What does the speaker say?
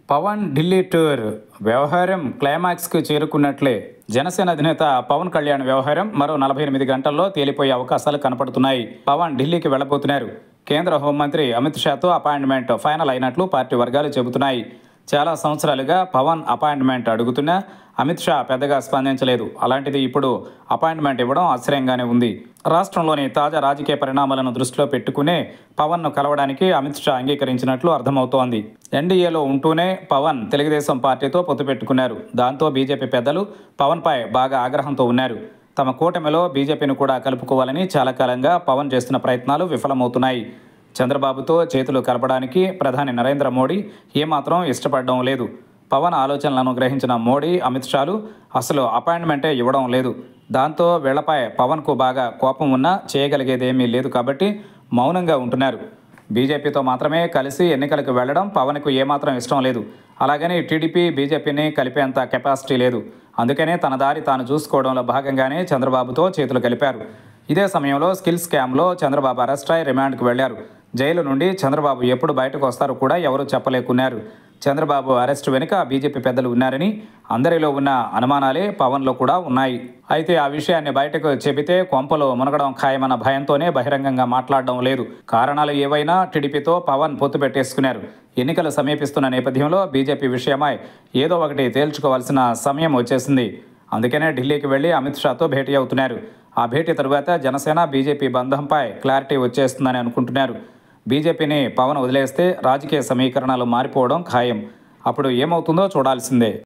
Pawan Delhi tour వ్యవహారం క్లైమాక్స్కు చేరుకున్నట్లే జనసేన అధినేత పవన్ కళ్యాణ్ వ్యవహారం మరో నలభై ఎనిమిది గంటల్లో తేలిపోయే అవకాశాలు కనపడుతున్నాయి పవన్ ఢిల్లీకి వెళ్లబోతున్నారు కేంద్ర హోంమంత్రి అమిత్ షాతో అపాయింట్మెంట్ ఫైనల్ అయినట్లు పార్టీ వర్గాలు చెబుతున్నాయి చాలా సంవత్సరాలుగా పవన్ అపాయింట్మెంట్ అడుగుతున్నా అమిత్ షా పెద్దగా స్పందించలేదు అలాంటిది ఇప్పుడు అపాయింట్మెంట్ ఇవ్వడం ఆశ్చర్యంగానే ఉంది రాష్ట్రంలోని తాజా రాజకీయ పరిణామాలను దృష్టిలో పెట్టుకునే పవన్ను కలవడానికి అమిత్ షా అంగీకరించినట్లు అర్థమవుతోంది ఎన్డీఏలో ఉంటూనే పవన్ తెలుగుదేశం పార్టీతో పొత్తు పెట్టుకున్నారు దాంతో బీజేపీ పెద్దలు పవన్పై బాగా ఆగ్రహంతో ఉన్నారు తమ కూటమిలో బీజేపీని కూడా కలుపుకోవాలని చాలా కాలంగా పవన్ చేస్తున్న ప్రయత్నాలు విఫలమవుతున్నాయి చంద్రబాబుతో చేతులు కలపడానికి ప్రధాని నరేంద్ర మోడీ ఏమాత్రం ఇష్టపడడం లేదు పవన్ ఆలోచనలను గ్రహించిన మోడీ అమిత్ షాలు అసలు అపాయింట్మెంటే ఇవ్వడం లేదు దాంతో వీళ్లపై పవన్కు బాగా కోపం ఉన్నా చేయగలిగేదేమీ లేదు కాబట్టి మౌనంగా ఉంటున్నారు బీజేపీతో మాత్రమే కలిసి ఎన్నికలకు వెళ్లడం పవన్కు ఏమాత్రం ఇష్టం లేదు అలాగని టీడీపీ బీజేపీని కలిపేంత కెపాసిటీ లేదు అందుకనే తన దారి తాను చూసుకోవడంలో భాగంగానే చంద్రబాబుతో చేతులు కలిపారు ఇదే సమయంలో స్కిల్ స్కామ్లో చంద్రబాబు అరెస్ట్ అయి రిమాండ్కు వెళ్లారు జైలు నుండి చంద్రబాబు ఎప్పుడు బయటకు వస్తారో కూడా ఎవరూ చెప్పలేకున్నారు చంద్రబాబు అరెస్టు వెనుక బీజేపీ పెద్దలు ఉన్నారని అందరిలో ఉన్న అనుమానాలే పవన్లో కూడా ఉన్నాయి అయితే ఆ విషయాన్ని బయటకు చెబితే కొంపలో మునగడం ఖాయమన్న భయంతోనే బహిరంగంగా మాట్లాడడం లేదు కారణాలు ఏవైనా టీడీపీతో పవన్ పొత్తు పెట్టేసుకున్నారు ఎన్నికలు సమీపిస్తున్న నేపథ్యంలో బీజేపీ విషయమై ఏదో ఒకటి తేల్చుకోవాల్సిన సమయం వచ్చేసింది అందుకనే ఢిల్లీకి వెళ్లి అమిత్ షాతో భేటీ అవుతున్నారు ఆ భేటీ తరువాత జనసేన బీజేపీ బంధంపై క్లారిటీ వచ్చేస్తుందని అనుకుంటున్నారు బీజేపీని పవన్ వదిలేస్తే రాజకీయ సమీకరణాలు మారిపోవడం ఖాయం అప్పుడు ఏమవుతుందో చూడాల్సిందే